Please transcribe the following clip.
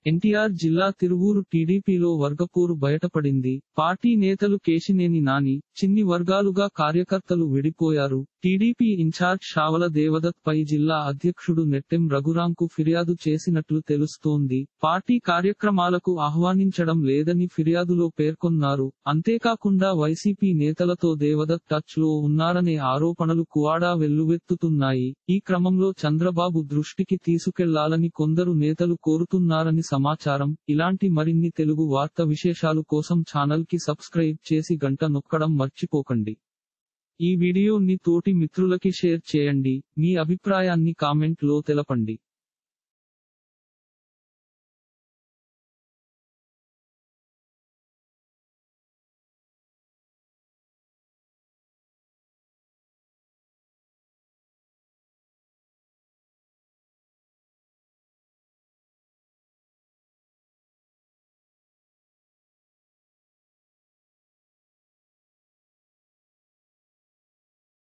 ఎన్టీఆర్ జిల్లా తిరువూరు టీడీపీలో వర్గపోరు బయటపడింది పార్టీ నేతలు కేశినేని నాని చిన్ని వర్గాలుగా కార్యకర్తలు విడిపోయారు టీడీపీ ఇన్ఛార్జ్ షావల దేవదత్ పై జిల్లా అధ్యక్షుడు నెట్టెం రఘురాంకు ఫిర్యాదు చేసినట్లు తెలుస్తోంది పార్టీ కార్యక్రమాలకు ఆహ్వానించడం లేదని ఫిర్యాదులో పేర్కొన్నారు అంతేకాకుండా వైసీపీ నేతలతో దేవదత్ టచ్ లో ఉన్నారనే ఆరోపణలు కువాడా వెల్లువెత్తుతున్నాయి ఈ క్రమంలో చంద్రబాబు దృష్టికి తీసుకెళ్లాలని కొందరు నేతలు కోరుతున్నారని సమాచారం ఇలాంటి మరిన్ని తెలుగు వార్త విశేషాలు కోసం ఛానల్ కి సబ్స్క్రైబ్ చేసి గంట నొక్కడం మర్చిపోకండి ఈ వీడియోని తోటి మిత్రులకి షేర్ చేయండి మీ అభిప్రాయాన్ని కామెంట్ లో తెలపండి